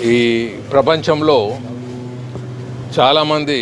ఈ ప్రపంచంలో చాలామంది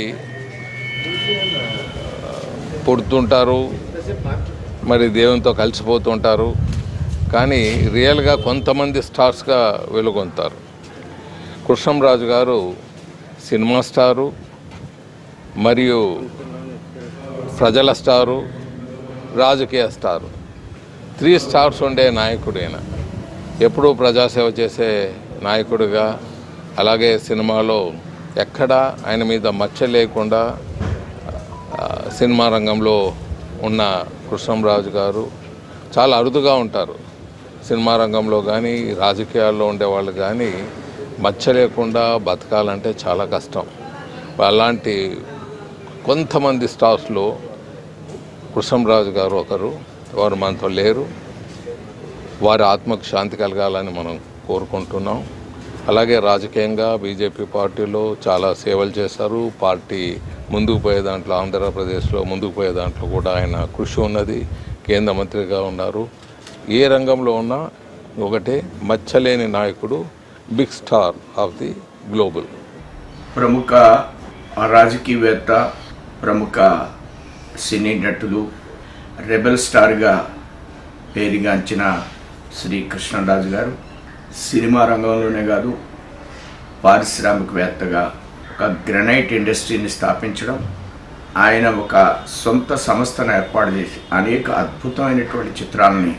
పుడుతుంటారు మరి దేవునితో కలిసిపోతుంటారు కానీ రియల్గా కొంతమంది స్టార్స్గా వెలుగొంతారు కృష్ణంరాజు గారు సినిమా స్టారు మరియు ప్రజల స్టారు రాజకీయ స్టారు త్రీ స్టార్స్ ఉండే నాయకుడైన ఎప్పుడూ ప్రజాసేవ చేసే నాయకుడిగా అలాగే సినిమాలో ఎక్కడా ఆయన మీద మచ్చ లేకుండా ఆ, సినిమా రంగంలో ఉన్న కృష్ణంరాజు గారు చాలా అరుదుగా ఉంటారు సినిమా రంగంలో కానీ రాజకీయాల్లో ఉండేవాళ్ళు కానీ మచ్చ లేకుండా బతకాలంటే చాలా కష్టం అలాంటి కొంతమంది స్టార్స్లో కృష్ణంరాజు గారు ఒకరు వారు మనతో లేరు వారి ఆత్మకు శాంతి కలగాలని మనం కోరుకుంటున్నాం అలాగే రాజకీయంగా బీజేపీ పార్టీలో చాలా సేవలు చేశారు పార్టీ ముందుకు పోయే దాంట్లో ఆంధ్రప్రదేశ్లో ముందుకు పోయే దాంట్లో కూడా ఆయన కృషి ఉన్నది కేంద్ర మంత్రిగా ఉన్నారు ఏ రంగంలో ఉన్నా ఒకటే మచ్చలేని నాయకుడు big star of the global ప్రముఖ రాజకీయవేత్త ప్రముఖ సినీ నటులు రెబెల్ స్టార్గా పేరుగాంచిన శ్రీ కృష్ణరాజు గారు సినిమా రంగంలోనే కాదు పారిశ్రామికవేత్తగా ఒక గ్రనైట్ ఇండస్ట్రీని స్థాపించడం ఆయన ఒక సొంత సంస్థను ఏర్పాటు చేసి అనేక అద్భుతమైనటువంటి చిత్రాలని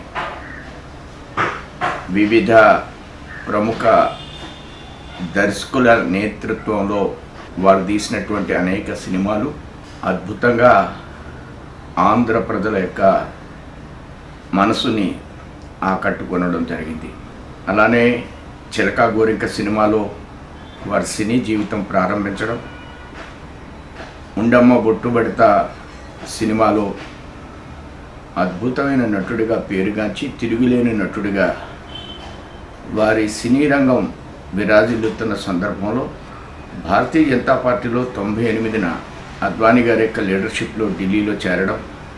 వివిధ ప్రముఖ దర్శకుల నేతృత్వంలో వారు తీసినటువంటి అనేక సినిమాలు అద్భుతంగా ఆంధ్ర ప్రజల యొక్క మనసుని ఆకట్టుకొనడం జరిగింది అలానే చిలకా గోరింక సినిమాలో వారి సినీ జీవితం ప్రారంభించడం ఉండమ్మ బొట్టుబడిత సినిమాలో అద్భుతమైన నటుడిగా పేరుగాంచి తిరుగులేని నటుడిగా వారి సినీ రంగం విరాజిల్లుతున్న సందర్భంలో భారతీయ జనతా పార్టీలో తొంభై ఎనిమిదిన అద్వానీ గారి యొక్క లీడర్షిప్లో ఢిల్లీలో చేరడం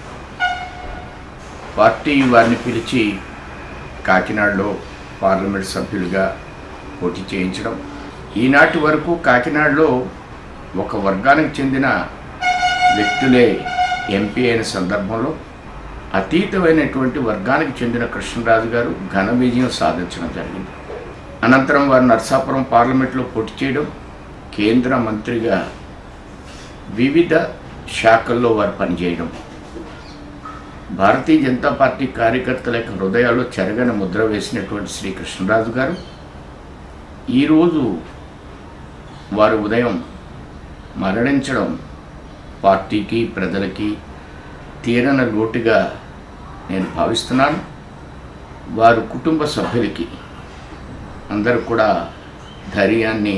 పార్టీ వారిని పిలిచి కాకినాడలో పార్లమెంట్ సభ్యులుగా పోటీ చేయించడం ఈనాటి వరకు కాకినాడలో ఒక వర్గానికి చెందిన వ్యక్తులే ఎంపీ అయిన సందర్భంలో అతీతమైనటువంటి వర్గానికి చెందిన కృష్ణరాజు గారు ఘన విజయం సాధించడం జరిగింది అనంతరం వారు నర్సాపురం పార్లమెంట్లో పోటీ చేయడం కేంద్ర మంత్రిగా వివిధ శాఖల్లో వారు పనిచేయడం భారతీయ జనతా పార్టీ కార్యకర్తల యొక్క హృదయాల్లో చెరగని ముద్ర వేసినటువంటి శ్రీ కృష్ణరాజు గారు ఈరోజు వారు ఉదయం మరణించడం పార్టీకి ప్రజలకి తీరన లోటుగా నేను భావిస్తున్నాను వారు కుటుంబ సభ్యులకి అందరూ కూడా ధైర్యాన్ని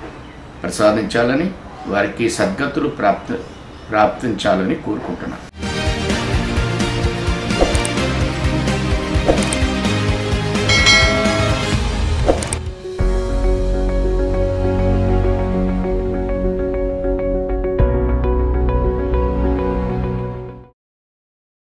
ప్రసాదించాలని వారికి సద్గతులు ప్రాప్త ప్రాప్తించాలని కోరుకుంటున్నాను